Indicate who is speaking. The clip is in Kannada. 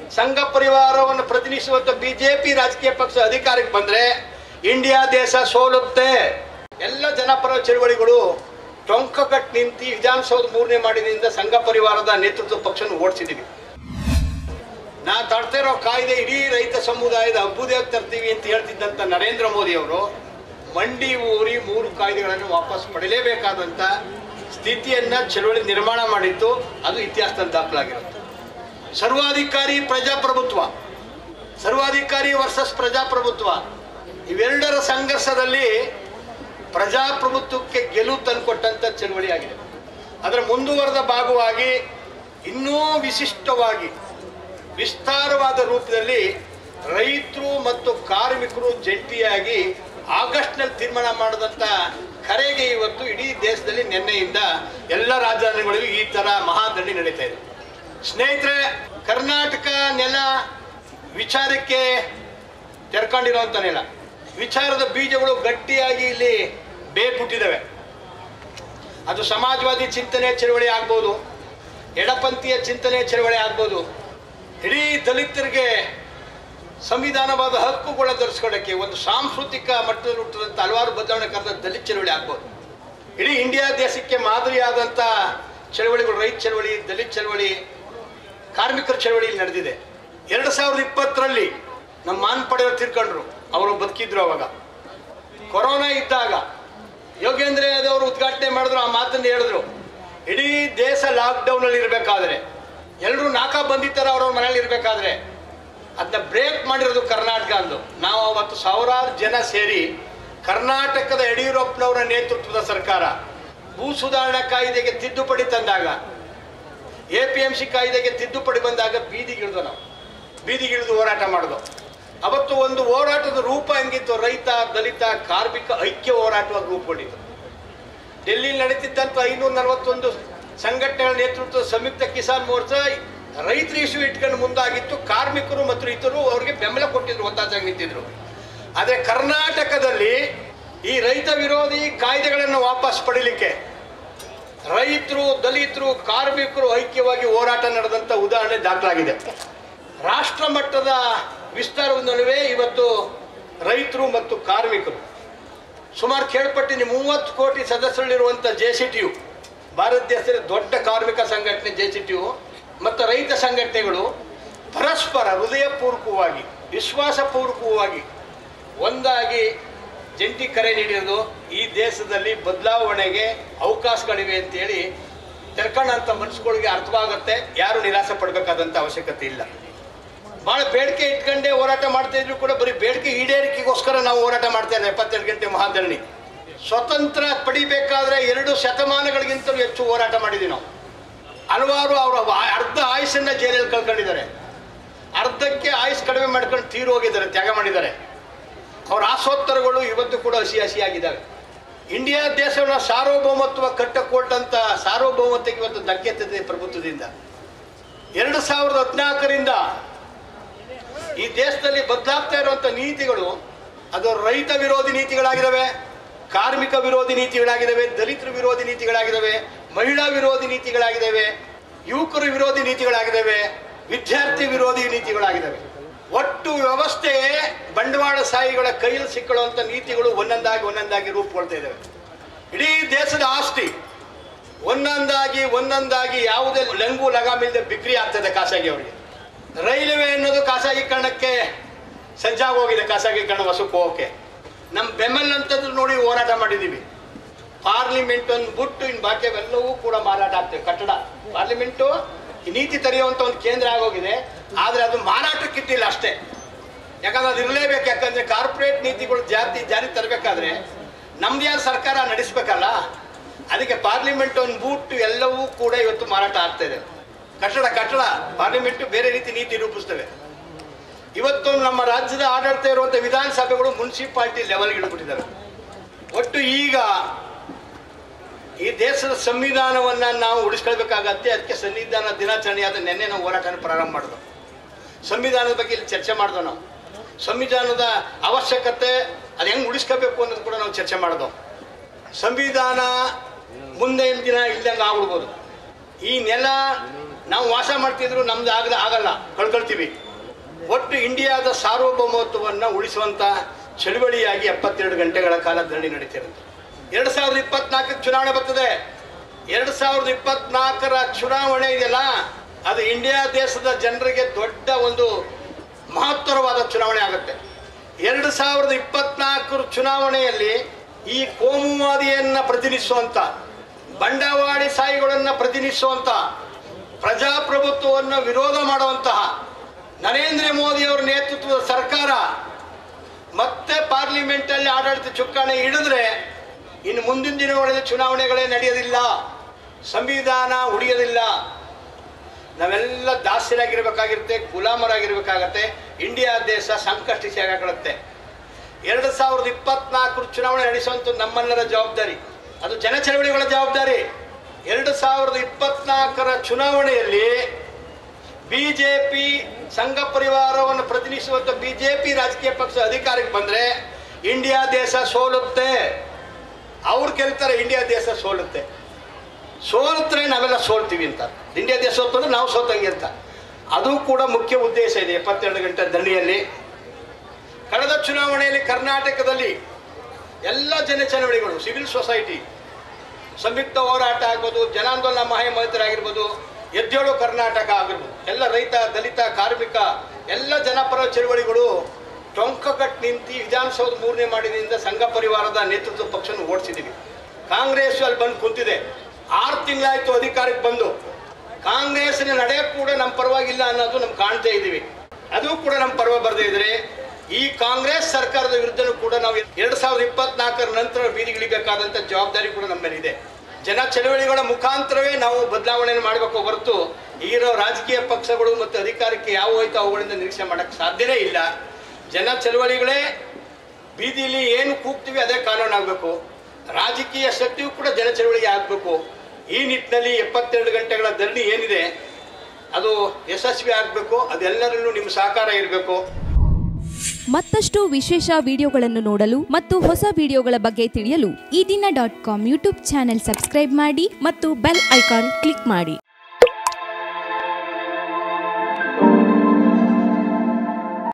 Speaker 1: ಸಂಘ ಪರಿವಾರವನ್ನು ಪ್ರತಿನಿಧಿಸುವಂತ ಬಿಜೆಪಿ ರಾಜಕೀಯ ಪಕ್ಷ ಅಧಿಕಾರಕ್ಕೆ ಬಂದ್ರೆ ಇಂಡಿಯಾ ದೇಶ ಸೋಲುತ್ತೆ ಎಲ್ಲ ಜನಪರ ಚಳುವಳಿಗಳು ಟೊಂಕ ಕಟ್ ನಿಂತು ವಿಧಾನಸೌಧ ಮೂರನೇ ಮಾಡಿದ್ರಿಂದ ಸಂಘ ಪರಿವಾರದ ನೇತೃತ್ವ ಪಕ್ಷನ ಓಡಿಸಿದೀವಿ ನಾ ತರ್ತಾ ಇರೋ ಕಾಯ್ದೆ ಇಡೀ ರೈತ ಸಮುದಾಯದ ಅಭ್ಯುದಯ ತರ್ತೀವಿ ಅಂತ ಹೇಳ್ತಿದ್ದಂತ ನರೇಂದ್ರ ಮೋದಿ ಅವರು ಮಂಡಿ ಊರಿ ಮೂರು ಕಾಯ್ದೆಗಳನ್ನು ವಾಪಸ್ ಪಡೆಯಲೇಬೇಕಾದಂತ ಸ್ಥಿತಿಯನ್ನ ಚಳುವಳಿ ನಿರ್ಮಾಣ ಮಾಡಿತ್ತು ಅದು ಇತಿಹಾಸದಲ್ಲಿ ದಾಖಲಾಗಿರುತ್ತೆ ಸರ್ವಾಧಿಕಾರಿ ಪ್ರಜಾಪ್ರಭುತ್ವ ಸರ್ವಾಧಿಕಾರಿ ವರ್ಸಸ್ ಪ್ರಜಾಪ್ರಭುತ್ವ ಇವೆರಡರ ಸಂಘರ್ಷದಲ್ಲಿ ಪ್ರಜಾಪ್ರಭುತ್ವಕ್ಕೆ ಗೆಲುವು ತಂದುಕೊಟ್ಟಂತ ಚಳುವಳಿ ಆಗಿದೆ ಅದರ ಮುಂದುವರೆದ ಭಾಗವಾಗಿ ಇನ್ನೂ ವಿಶಿಷ್ಟವಾಗಿ ವಿಸ್ತಾರವಾದ ರೂಪದಲ್ಲಿ ರೈತರು ಮತ್ತು ಕಾರ್ಮಿಕರು ಜಂಟಿಯಾಗಿ ಆಗಸ್ಟ್ನಲ್ಲಿ ತೀರ್ಮಾನ ಮಾಡಿದಂಥ ಕರೆಗೆ ಇವತ್ತು ಇಡೀ ದೇಶದಲ್ಲಿ ನಿನ್ನೆಯಿಂದ ಎಲ್ಲ ರಾಜಧಾನಿಗಳಿಗೂ ಈ ಥರ ಮಹಾದಂಡಿ ನಡೀತಾ ಇದೆ ಸ್ನೇಹಿತರೆ ಕರ್ನಾಟಕ ನೆಲ ವಿಚಾರಕ್ಕೆ ತೆರ್ಕೊಂಡಿರುವಂಥ ನೆಲ ವಿಚಾರದ ಬೀಜಗಳು ಗಟ್ಟಿಯಾಗಿ ಇಲ್ಲಿ ಬೇರ್ಪುಟ್ಟಿದ್ದಾವೆ ಅದು ಸಮಾಜವಾದಿ ಚಿಂತನೆ ಚಳವಳಿ ಆಗ್ಬೋದು ಎಡಪಂಥೀಯ ಚಿಂತನೆ ಚಳವಳಿ ಆಗ್ಬೋದು ಇಡೀ ದಲಿತರಿಗೆ ಸಂವಿಧಾನವಾದ ಹಕ್ಕುಗಳ ಧರಿಸ್ಕೊಳ್ಳೋಕ್ಕೆ ಒಂದು ಸಾಂಸ್ಕೃತಿಕ ಮಟ್ಟದಲ್ಲಿ ಹುಟ್ಟಿದಂಥ ಹಲವಾರು ಬದಲಾವಣೆ ಕರೆದ ದಲಿತ ಚಳವಳಿ ಆಗ್ಬೋದು ಇಡೀ ಇಂಡಿಯಾ ದೇಶಕ್ಕೆ ಮಾದರಿಯಾದಂಥ ಚಳವಳಿಗಳು ರೈತ ಚಳವಳಿ ದಲಿತ ಚಳವಳಿ ಕಾರ್ಮಿಕರ ಚಳವಳಿ ಇಲ್ಲಿ ನಡೆದಿದೆ ಎರಡು ಸಾವಿರದ ಇಪ್ಪತ್ತರಲ್ಲಿ ನಮ್ಮ ಮಾನ್ ಪಡೆಯವರು ತೀರ್ಕೊಂಡ್ರು ಅವರು ಬದುಕಿದ್ರು ಅವಾಗ ಕೊರೋನಾ ಇದ್ದಾಗ ಯೋಗೇಂದ್ರ ಯಾದವ್ ಅವರು ಉದ್ಘಾಟನೆ ಮಾಡಿದ್ರು ಆ ಮಾತನ್ನು ಹೇಳಿದ್ರು ಇಡೀ ದೇಶ ಲಾಕ್ಡೌನ್ ಅಲ್ಲಿ ಇರಬೇಕಾದ್ರೆ ಎಲ್ಲರೂ ನಾಕ ಬಂದಿತ್ತಾರ ಅವ್ರವ್ರ ಮನೇಲಿ ಇರಬೇಕಾದ್ರೆ ಅದನ್ನ ಬ್ರೇಕ್ ಮಾಡಿರೋದು ಕರ್ನಾಟಕ ಅಂದು ನಾವು ಅವತ್ತು ಸಾವಿರಾರು ಜನ ಸೇರಿ ಕರ್ನಾಟಕದ ಯಡಿಯೂರಪ್ಪನವರ ನೇತೃತ್ವದ ಸರ್ಕಾರ ಭೂ ಸುಧಾರಣಾ ಕಾಯ್ದೆಗೆ ತಿದ್ದುಪಡಿ ತಂದಾಗ ಎ ಪಿ ಎಂ ಸಿ ಕಾಯ್ದೆಗೆ ತಿದ್ದುಪಡಿ ಬಂದಾಗ ಬೀದಿಗಿಳಿದು ನಾವು ಬೀದಿಗಿಳಿದು ಹೋರಾಟ ಮಾಡೋದು ಅವತ್ತು ಒಂದು ಹೋರಾಟದ ರೂಪ ಹೆಂಗಿತ್ತು ರೈತ ದಲಿತ ಕಾರ್ಮಿಕ ಐಕ್ಯ ಹೋರಾಟವಾಗಿ ರೂಪುಗೊಂಡಿತ್ತು ಡೆಲ್ಲಿಯಲ್ಲಿ ನಡೀತಿದ್ದಂಥ ಐನೂರ ನಲವತ್ತೊಂದು ಸಂಘಟನೆಗಳ ನೇತೃತ್ವದ ಸಂಯುಕ್ತ ಕಿಸಾನ್ ಮೋರ್ಚಾ ರೈತರ ಇಶ್ಯೂ ಇಟ್ಕೊಂಡು ಮುಂದಾಗಿತ್ತು ಕಾರ್ಮಿಕರು ಮತ್ತು ರೈತರು ಅವರಿಗೆ ಬೆಂಬಲ ಕೊಟ್ಟಿದ್ರು ಒತ್ತಾಚಾಗಿ ನಿಂತಿದ್ರು ಆದರೆ ಕರ್ನಾಟಕದಲ್ಲಿ ಈ ರೈತ ವಿರೋಧಿ ಕಾಯ್ದೆಗಳನ್ನು ವಾಪಸ್ ಪಡಿಲಿಕ್ಕೆ ರೈತರು ದಲಿತರು ಕಾರ್ಮಿಕರು ಐಕ್ಯವಾಗಿ ಹೋರಾಟ ನಡೆದಂಥ ಉದಾಹರಣೆ ದಾಖಲಾಗಿದೆ ರಾಷ್ಟ್ರ ಮಟ್ಟದ ವಿಸ್ತಾರದ ನಡುವೆ ಇವತ್ತು ರೈತರು ಮತ್ತು ಕಾರ್ಮಿಕರು ಸುಮಾರು ಕೇಳ್ಪಟ್ಟಿನಿ ಮೂವತ್ತು ಕೋಟಿ ಸದಸ್ಯರಲ್ಲಿರುವಂಥ ಜೆ ಸಿ ಟಿ ಯು ಭಾರತ ದೇಶದ ದೊಡ್ಡ ಕಾರ್ಮಿಕ ಸಂಘಟನೆ ಜೆ ಸಿ ಟಿ ಯು ಮತ್ತು ರೈತ ಸಂಘಟನೆಗಳು ಪರಸ್ಪರ ಹೃದಯಪೂರ್ವಕವಾಗಿ ವಿಶ್ವಾಸಪೂರ್ವಕವಾಗಿ ಒಂದಾಗಿ ಜಂಟಿ ಕರೆ ನೀಡಿರೋದು ಈ ದೇಶದಲ್ಲಿ ಬದಲಾವಣೆಗೆ ಅವಕಾಶಗಳಿವೆ ಅಂತೇಳಿ ತೆರ್ಕೊಂಡಂಥ ಮನಸ್ಸುಗಳಿಗೆ ಅರ್ಥವಾಗುತ್ತೆ ಯಾರು ನಿರಾಸೆ ಪಡಬೇಕಾದಂಥ ಅವಶ್ಯಕತೆ ಇಲ್ಲ ಭಾಳ ಬೇಡಿಕೆ ಇಟ್ಕೊಂಡೇ ಹೋರಾಟ ಮಾಡ್ತಾ ಇದ್ರು ಕೂಡ ಬರೀ ಬೇಡಿಕೆ ಈಡೇರಿಕೆಗೋಸ್ಕರ ನಾವು ಹೋರಾಟ ಮಾಡ್ತಾ ಇದ್ದೇವೆ ಎಪ್ಪತ್ತೆರಡು ಗಂಟೆ ಮಹಾಧರಣಿ ಸ್ವತಂತ್ರ ಪಡಿಬೇಕಾದ್ರೆ ಎರಡು ಶತಮಾನಗಳಿಗಿಂತಲೂ ಹೆಚ್ಚು ಹೋರಾಟ ಮಾಡಿದ್ದೀವಿ ನಾವು ಹಲವಾರು ಅವರ ವಾ- ಅರ್ಧ ಆಯುಷನ್ನ ಜೈಲಲ್ಲಿ ಕಳ್ಕೊಂಡಿದ್ದಾರೆ ಅರ್ಧಕ್ಕೆ ಆಯುಷ್ ಕಡಿಮೆ ಮಾಡ್ಕೊಂಡು ತೀರು ಹೋಗಿದ್ದಾರೆ ತ್ಯಾಗ ಮಾಡಿದ್ದಾರೆ ಅವರ ಆಸೋತ್ತರಗಳು ಇವತ್ತು ಕೂಡ ಹಸಿ ಹಸಿಯಾಗಿದ್ದಾವೆ ಇಂಡಿಯಾ ದೇಶವನ್ನು ಸಾರ್ವಭೌಮತ್ವ ಕಟ್ಟಕೊಟ್ಟಂತ ಸಾರ್ವಭೌಮತ್ವಕ್ಕೆ ಇವತ್ತು ಧಕ್ಕೆ ಎತ್ತಿದೆ ಪ್ರಭುತ್ವದಿಂದ ಎರಡು ಸಾವಿರದ ಹದಿನಾಲ್ಕರಿಂದ ಈ ದೇಶದಲ್ಲಿ ಬದಲಾಗ್ತಾ ಇರುವಂಥ ನೀತಿಗಳು ಅದು ರೈತ ವಿರೋಧಿ ನೀತಿಗಳಾಗಿದ್ದಾವೆ ಕಾರ್ಮಿಕ ವಿರೋಧಿ ನೀತಿಗಳಾಗಿದ್ದಾವೆ ದಲಿತರ ವಿರೋಧಿ ನೀತಿಗಳಾಗಿದ್ದಾವೆ ಮಹಿಳಾ ವಿರೋಧಿ ನೀತಿಗಳಾಗಿದ್ದಾವೆ ಯುವಕರ ವಿರೋಧಿ ನೀತಿಗಳಾಗಿದ್ದಾವೆ ವಿದ್ಯಾರ್ಥಿ ವಿರೋಧಿ ನೀತಿಗಳಾಗಿದ್ದಾವೆ ಒಟ್ಟು ವ್ಯವಸ್ಥೆ ಬಂಡವಾಳಶಾಹಿಗಳ ಕೈಯಲ್ಲಿ ಸಿಕ್ಕಳುವಂಥ ನೀತಿಗಳು ಒಂದೊಂದಾಗಿ ಒಂದೊಂದಾಗಿ ರೂಪುಗೊಳ್ತಾ ಇದ್ದಾವೆ ಇಡೀ ದೇಶದ ಆಸ್ತಿ ಒಂದೊಂದಾಗಿ ಒಂದೊಂದಾಗಿ ಯಾವುದೇ ಲಂಗು ಲಗಾಮಿಲ್ಲದೆ ಬಿಕ್ರಿ ಆಗ್ತದೆ ಖಾಸಗಿ ಅವರಿಗೆ ರೈಲ್ವೆ ಅನ್ನೋದು ಖಾಸಗೀಕರಣಕ್ಕೆ ಸಜ್ಜಾಗೋಗಿದೆ ಖಾಸಗೀಕರಣ ವಸಕ್ಕೆ ಹೋಗೋಕೆ ನಮ್ಮ ಬೆಮೆಲ್ ಅಂತದ್ದು ನೋಡಿ ಹೋರಾಟ ಮಾಡಿದ್ದೀವಿ ಪಾರ್ಲಿಮೆಂಟ್ ಒಂದು ಬಿಟ್ಟು ಇನ್ನು ಬಾಕಿ ಎಲ್ಲವೂ ಕೂಡ ಮಾರಾಟ ಆಗ್ತದೆ ಕಟ್ಟಡ ಪಾರ್ಲಿಮೆಂಟು ಈ ನೀತಿ ತರೆಯುವಂಥ ಒಂದು ಕೇಂದ್ರ ಆಗೋಗಿದೆ ಆದರೆ ಅದು ಮಾರಾಟಕ್ಕಿಟ್ಟಿಲ್ಲ ಅಷ್ಟೇ ಯಾಕಂದ್ರೆ ಅದು ಇರಲೇಬೇಕು ಯಾಕಂದ್ರೆ ಕಾರ್ಪೊರೇಟ್ ನೀತಿಗಳು ಜಾತಿ ಜಾರಿ ತರಬೇಕಾದ್ರೆ ನಮ್ದು ಯಾರು ಸರ್ಕಾರ ನಡೆಸ್ಬೇಕಲ್ಲ ಅದಕ್ಕೆ ಪಾರ್ಲಿಮೆಂಟ್ ಒಂದು ಬೂಟ್ ಎಲ್ಲವೂ ಕೂಡ ಇವತ್ತು ಮಾರಾಟ ಆಗ್ತಾ ಇದೆ ಕಟ್ಟಡ ಕಟ್ಟಡ ಪಾರ್ಲಿಮೆಂಟ್ ಬೇರೆ ರೀತಿ ನೀತಿ ರೂಪಿಸ್ತವೆ ಇವತ್ತು ನಮ್ಮ ರಾಜ್ಯದ ಆಡಳಿತ ಇರುವಂಥ ವಿಧಾನಸಭೆಗಳು ಮುನ್ಸಿಪಾಲಿಟಿ ಲೆವೆಲ್ಗೆ ಇಳಿಬಿಟ್ಟಿದ್ದಾವೆ ಒಟ್ಟು ಈಗ ಈ ದೇಶದ ಸಂವಿಧಾನವನ್ನ ನಾವು ಉಳಿಸ್ಕೊಳ್ಬೇಕಾಗತ್ತೆ ಅದಕ್ಕೆ ಸಂವಿಧಾನ ದಿನಾಚರಣೆಯಾದ ನಿನ್ನೆ ನಾವು ಹೋರಾಟನ ಪ್ರಾರಂಭ ಮಾಡಿದ್ವು ಸಂವಿಧಾನದ ಬಗ್ಗೆ ಇಲ್ಲಿ ಚರ್ಚೆ ಮಾಡಿದ್ವು ನಾವು ಸಂವಿಧಾನದ ಅವಶ್ಯಕತೆ ಅದು ಹೆಂಗೆ ಉಳಿಸ್ಕೋಬೇಕು ಅನ್ನೋದು ಕೂಡ ನಾವು ಚರ್ಚೆ ಮಾಡಿದ್ವು ಸಂವಿಧಾನ ಮುಂದಿನ ದಿನ ಇಲ್ದಂಗೆ ಆಗ್ಬಿಡ್ಬೋದು ಈ ನೆಲ ನಾವು ವಾಸ ಮಾಡ್ತಿದ್ರು ನಮ್ದು ಆಗದ ಆಗಲ್ಲ ಕಳ್ಕೊಳ್ತೀವಿ ಒಟ್ಟು ಇಂಡಿಯಾದ ಸಾರ್ವಭೌಮತ್ವವನ್ನು ಉಳಿಸುವಂಥ ಚಳುವಳಿಯಾಗಿ ಎಪ್ಪತ್ತೆರಡು ಗಂಟೆಗಳ ಕಾಲ ಧರಣಿ ನಡೀತಿರುತ್ತೆ ಎರಡು ಸಾವಿರದ ಇಪ್ಪತ್ನಾಲ್ಕಕ್ಕೆ ಚುನಾವಣೆ ಬರ್ತದೆ ಎರಡು ಸಾವಿರದ ಇಪ್ಪತ್ನಾಲ್ಕರ ಚುನಾವಣೆ ಇದೆಯಲ್ಲ ಅದು ಇಂಡಿಯಾ ದೇಶದ ಜನರಿಗೆ ದೊಡ್ಡ ಒಂದು ಮಹತ್ತರವಾದ ಚುನಾವಣೆ ಆಗುತ್ತೆ ಎರಡು ಸಾವಿರದ ಇಪ್ಪತ್ನಾಲ್ಕರ ಚುನಾವಣೆಯಲ್ಲಿ ಈ ಕೋಮುವಾದಿಯನ್ನು ಪ್ರತಿನಿಧಿಸುವಂಥ ಬಂಡವಾಳಿ ಸಾಯಿಗಳನ್ನು ಪ್ರತಿನಿಧಿಸುವಂಥ ಪ್ರಜಾಪ್ರಭುತ್ವವನ್ನು ವಿರೋಧ ಮಾಡುವಂತಹ ನರೇಂದ್ರ ಮೋದಿಯವರ ನೇತೃತ್ವದ ಸರ್ಕಾರ ಮತ್ತೆ ಪಾರ್ಲಿಮೆಂಟಲ್ಲಿ ಆಡಳಿತ ಚುಕ್ಕಾಣಿ ಹಿಡಿದ್ರೆ ಇನ್ನು ಮುಂದಿನ ದಿನಗಳಲ್ಲಿ ಚುನಾವಣೆಗಳೇ ನಡೆಯೋದಿಲ್ಲ ಸಂವಿಧಾನ ಉಳಿಯೋದಿಲ್ಲ ನಾವೆಲ್ಲ ದಾಸ್ಯರಾಗಿರ್ಬೇಕಾಗಿರುತ್ತೆ ಗುಲಾಮರಾಗಿರ್ಬೇಕಾಗತ್ತೆ ಇಂಡಿಯಾ ದೇಶ ಸಂಕಷ್ಟ ಸಿಗಾಕೊಳ್ಳುತ್ತೆ ಎರಡು ಸಾವಿರದ ಇಪ್ಪತ್ನಾಲ್ಕರ ಚುನಾವಣೆ ನಡೆಸುವಂಥ ನಮ್ಮೆಲ್ಲರ ಜವಾಬ್ದಾರಿ ಅದು ಜನ ಚಳವಳಿಗಳ ಜವಾಬ್ದಾರಿ ಎರಡು ಸಾವಿರದ ಇಪ್ಪತ್ನಾಲ್ಕರ ಚುನಾವಣೆಯಲ್ಲಿ ಬಿ ಜೆ ಪಿ ಸಂಘ ಪರಿವಾರವನ್ನು ಪ್ರತಿನಿಧಿಸುವಂಥ ಬಿ ಜೆ ಪಿ ರಾಜಕೀಯ ಪಕ್ಷ ಅಧಿಕಾರಕ್ಕೆ ಬಂದರೆ ಇಂಡಿಯಾ ದೇಶ ಸೋಲುತ್ತೆ ಅವ್ರು ಗೆಲ್ತಾರೆ ಇಂಡಿಯಾ ದೇಶ ಸೋಲುತ್ತೆ ಸೋಲ್ತ್ರೆ ನಾವೆಲ್ಲ ಸೋಲ್ತೀವಿ ಅಂತ ಇಂಡಿಯಾ ದೇಶ ಸೋತಂದ್ರೆ ನಾವು ಸೋತಂಗೆ ಅಂತ ಅದು ಕೂಡ ಮುಖ್ಯ ಉದ್ದೇಶ ಇದೆ ಎಪ್ಪತ್ತೆರಡು ಗಂಟೆ ದಂಡಿಯಲ್ಲಿ ಕಳೆದ ಚುನಾವಣೆಯಲ್ಲಿ ಕರ್ನಾಟಕದಲ್ಲಿ ಎಲ್ಲ ಜನ ಚಳವಳಿಗಳು ಸಿವಿಲ್ ಸೊಸೈಟಿ ಸಂಯುಕ್ತ ಹೋರಾಟ ಆಗ್ಬೋದು ಜನಾಂದೋಲನ ಮಹಾಮೈತ್ರಾಗಿರ್ಬೋದು ಎದ್ದೇಳು ಕರ್ನಾಟಕ ಆಗಿರ್ಬೋದು ಎಲ್ಲ ರೈತ ದಲಿತ ಕಾರ್ಮಿಕ ಎಲ್ಲ ಜನಪರ ಚಳವಳಿಗಳು ಟೊಂಕ ಕಟ್ ನಿಂತು ವಿಧಾನಸೌಧ ಮೂರನೇ ಮಾಡಿದಿಂದ ಸಂಘ ಪರಿವಾರದ ನೇತೃತ್ವ ಪಕ್ಷನ ಓಡಿಸಿದ್ದೀವಿ ಕಾಂಗ್ರೆಸ್ ಅಲ್ಲಿ ಬಂದು ಕುಂತಿದೆ ಆರು ತಿಂಗಳಾಯ್ತು ಅಧಿಕಾರಕ್ಕೆ ಬಂದು ಕಾಂಗ್ರೆಸ್ನ ನಡೆ ಕೂಡ ನಮ್ಮ ಪರವಾಗಿಲ್ಲ ಅನ್ನೋದು ನಮ್ಗೆ ಕಾಣ್ತಾ ಇದ್ದೀವಿ ಅದು ಕೂಡ ನಮ್ಮ ಪರ್ವ ಬರದೇ ಇದ್ರೆ ಈ ಕಾಂಗ್ರೆಸ್ ಸರ್ಕಾರದ ವಿರುದ್ಧನೂ ಕೂಡ ನಾವು ಎರಡು ಸಾವಿರದ ಇಪ್ಪತ್ನಾಲ್ಕರ ನಂತರ ಬೀದಿಗಿಳಿಬೇಕಾದಂಥ ಜವಾಬ್ದಾರಿ ಕೂಡ ನಮ್ಮ ಮೇಲಿದೆ ಜನ ಚಳವಳಿಗಳ ಮುಖಾಂತರವೇ ನಾವು ಬದಲಾವಣೆಯನ್ನು ಮಾಡಬೇಕು ಹೊರತು ಈಗಿರೋ ರಾಜಕೀಯ ಪಕ್ಷಗಳು ಮತ್ತು ಅಧಿಕಾರಕ್ಕೆ ಯಾವ ಹೋಯ್ತು ಅವುಗಳಿಂದ ನಿರೀಕ್ಷೆ ಮಾಡೋಕ್ಕೆ ಸಾಧ್ಯನೇ ಇಲ್ಲ ಜನ ಚಳವಳಿಗಳೇ ಬೀದಿಲಿ ಏನು ಕೂಗ್ತೀವಿ ಅದೇ ಕಾನೂನು ಆಗಬೇಕು ರಾಜಕೀಯ ಶಕ್ತಿಯೂ ಕೂಡ ಜನ ಚಳವಳಿಗೆ ಆಗಬೇಕು ಈ ನಿಟ್ಟಿನಲ್ಲಿ ಎಪ್ಪತ್ತೆರಡು ಗಂಟೆಗಳ ಧರಣಿ ಏನಿದೆ ಅದು ಯಶಸ್ವಿ ಆಗಬೇಕು ಅದೆಲ್ಲರಲ್ಲೂ ನಿಮ್ಮ ಸಹಕಾರ ಇರಬೇಕು
Speaker 2: ಮತ್ತಷ್ಟು ವಿಶೇಷ ವಿಡಿಯೋಗಳನ್ನು ನೋಡಲು ಮತ್ತು ಹೊಸ ವಿಡಿಯೋಗಳ ಬಗ್ಗೆ ತಿಳಿಯಲು
Speaker 3: Ee Dina dot com YouTube channel subscribe ಮಾಡಿ ಮತ್ತು ಬೆಲ್ ಐಕಾನ್ ಕ್ಲಿಕ್ ಮಾಡಿ